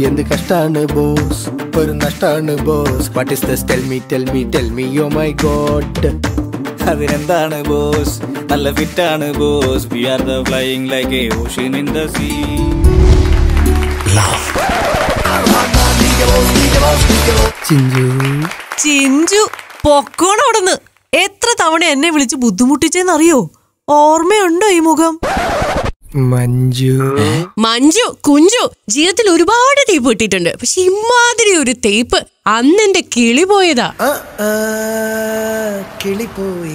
എന്ത് കഷ്ടാണ് ബോസ് ഒരു നഷ്ടാണ് boss what is this tell me tell me tell me yo my god അതിനെന്താണ് ബോസ് നല്ല ഫിറ്റാണ് boss we are the flying like a ocean in the sea Chinchu Chinchu പൊക്കോണോടന്ന് എത്ര തവണ എന്നെ വിളിച്ച് ബുദ്ധിമുട്ടിച്ചെന്നറിയോ ഓർമ്മയുണ്ടോ ഈ മുഖം മഞ്ജു മഞ്ജു കുഞ്ചു ജീവിതത്തിൽ ഒരുപാട് തേപ്പ് കിട്ടിയിട്ടുണ്ട് പക്ഷെ ഇമാതിരി ഒരു തേപ്പ് അന്ന് എന്റെ കിളി പോയതാ ആ, ആ, കിളി പോയി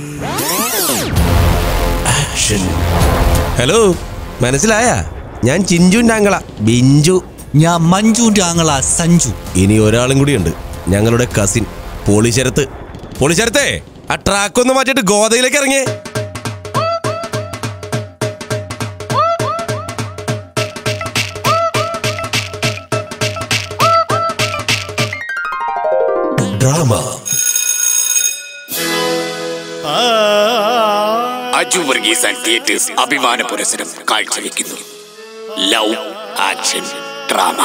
ഹലോ മനസ്സിലായ ഞാൻ ചിഞ്ചുൻ്റെ ആങ്ങള ബിഞ്ചു ഞാൻ മഞ്ജുവിന്റെ ആങ്ങള സഞ്ജു ഇനി ഒരാളും കൂടിയുണ്ട് ഞങ്ങളുടെ കസിൻ പോളിശരത്ത് പോളിശരത്തെ ആ ട്രാക്ക് ഒന്ന് മാറ്റിയിട്ട് ഗോതയിലേക്ക് ഇറങ്ങിയേ drama Aju Varghese and theatres അഭിമാന പുരസ്സരം കാഴ്ചവെക്കുന്നു ലവ് ആക്ഷൻ ഡ്രാമ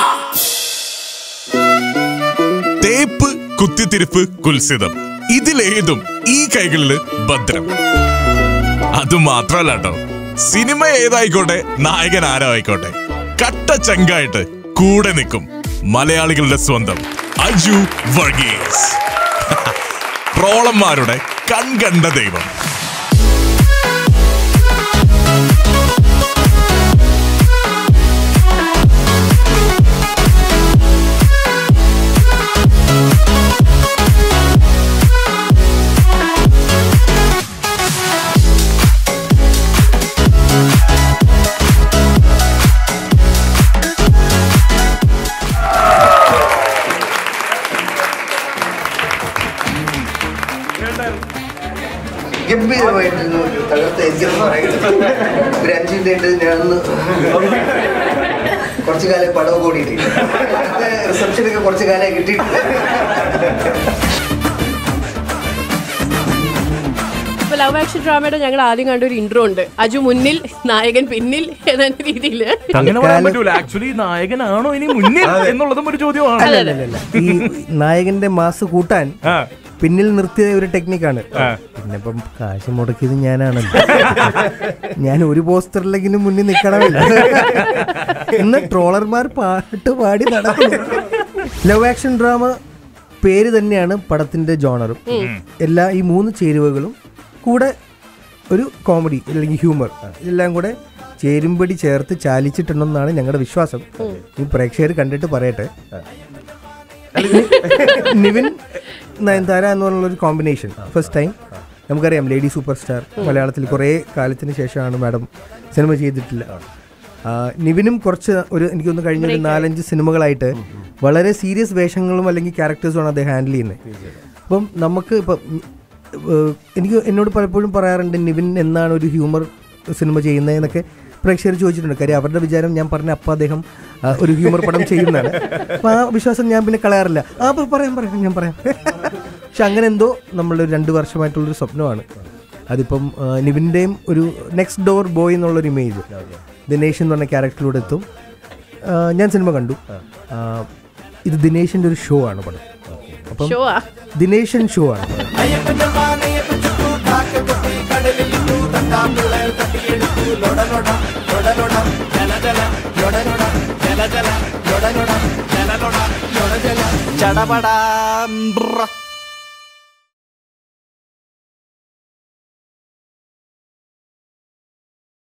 തേപ്പ് കുത്തിത്തിരിപ്പ് കുൽസിതം ഇതിലേതും ഈ കൈകളില് ഭദ്രം അത് മാത്രല്ല കേട്ടോ സിനിമ ഏതായിക്കോട്ടെ നായകൻ ആരോ ആയിക്കോട്ടെ കട്ട ചങ്കായിട്ട് കൂടെ നിൽക്കും മലയാളികളുടെ സ്വന്തം അജു വർഗീസ് ട്രോളന്മാരുടെ കൺകണ്ട ദൈവം ഗംഭീരമായിട്ടിരുന്നു തകർത്ത എനിക്കൊന്നും പറയുന്നത് ഒരു അഞ്ച് മിനിറ്റ് ഞാൻ ഒന്ന് കുറച്ചു കാലം പടവ് കൂടിയിട്ടില്ല റിസപ്ഷനൊക്കെ കുറച്ചു കാലം കിട്ടിയിട്ടില്ല ഇപ്പൊ ലവ് ആക്ഷൻ ഡ്രാമയുടെ ഞങ്ങൾ ആദ്യം കണ്ട ഒരു ഇൻട്രോ ഉണ്ട് അജു മുന്നിൽ നായകൻ പിന്നിൽ എന്ന രീതിയിൽ അങ്ങനെ പറയാൻ പറ്റൂല ആക്ച്വലി നായകനാണോ ഇനി മുന്നിൽ എന്നുള്ളതും ഒരു ചോദ്യമാണ് അല്ലല്ലല്ല ഈ നായകന്റെ മാസ് കൂട്ടാൻ ആ. പിന്നിൽ നിർത്തിയ ഒരു ടെക്നിക്കാണ് പിന്നെ ഇപ്പം കാശ് മുടക്കിയത് ഞാനാണല്ലോ ഞാൻ ഒരു പോസ്റ്ററിലെങ്കിലും മുന്നിൽ നിൽക്കണമില്ല ഇന്ന് ട്രോളർമാർ പാട്ട് പാടി നടക്കുന്നു ലവ് ആക്ഷൻ ഡ്രാമ പേര് തന്നെയാണ് പടത്തിന്റെ ജോണറും എല്ലാ ഈ മൂന്ന് ചേരുവകളും കൂടെ ഒരു കോമഡി അല്ലെങ്കിൽ ഹ്യൂമർ ഇതെല്ലാം കൂടെ ചേരുംപടി ചേർത്ത് ചാലിച്ചിട്ടുണ്ടെന്നാണ് ഞങ്ങളുടെ വിശ്വാസം ഈ പ്രേക്ഷകർ കണ്ടിട്ട് പറയട്ടെ നിവിൻ നയൻതാര എന്ന് പറഞ്ഞുള്ള ഒരു കോമ്പിനേഷൻ ഫസ്റ്റ് ടൈം നമുക്കറിയാം ലേഡി സൂപ്പർ സ്റ്റാർ മലയാളത്തിൽ കുറേ കാലത്തിന് ശേഷമാണ് മാഡം സിനിമ ചെയ്തിട്ടില്ല ആ, നിവിനും കുറച്ച് ഒരു എനിക്കൊന്ന് കഴിഞ്ഞ ഒരു നാലഞ്ച് സിനിമകളായിട്ട് വളരെ സീരിയസ് വേഷങ്ങളും അല്ലെങ്കിൽ ക്യാരക്ടേഴ്സുമാണ് അദ്ദേഹം ഹാൻഡിൽ ചെയ്യുന്നത് അപ്പം നമുക്ക് ഇപ്പം ഏഹ്, എനിക്ക് എന്നോട് പലപ്പോഴും പറയാറുണ്ട് നിവിൻ എന്നാണ് ഒരു ഹ്യൂമർ സിനിമ ചെയ്യുന്നതെന്നൊക്കെ പ്രേക്ഷകർ ചോദിച്ചിട്ടുണ്ട് കാര്യം അവരുടെ വിചാരം ഞാൻ പറഞ്ഞ അപ്പം അദ്ദേഹം ആ, ഒരു ഹ്യൂമർ പടം ചെയ്യുന്നതാണ് അപ്പം ആ വിശ്വാസം ഞാൻ പിന്നെ കളയാറില്ല ആ അപ്പം പറയാം പറയാം ഞാൻ പറയാം പക്ഷെ അങ്ങനെ എന്തോ നമ്മളൊരു രണ്ട് വർഷമായിട്ടുള്ളൊരു സ്വപ്നമാണ് അതിപ്പം ആ, നിവിൻ്റെയും ഒരു നെക്സ്റ്റ് ഡോർ ബോയ് എന്നുള്ളൊരു ഇമേജ് ദിനേശ് എന്ന് പറഞ്ഞ ക്യാരക്ടറിലൂടെ എത്തും ആ, ഞാൻ സിനിമ കണ്ടു ആ, ഇത് ദിനേശിൻ്റെ ഒരു ഷോ ആണ് പടം അപ്പം ഷോ ആ ദിനേശൻ ഷോ ആണ് ചടപടാം ബ്ര.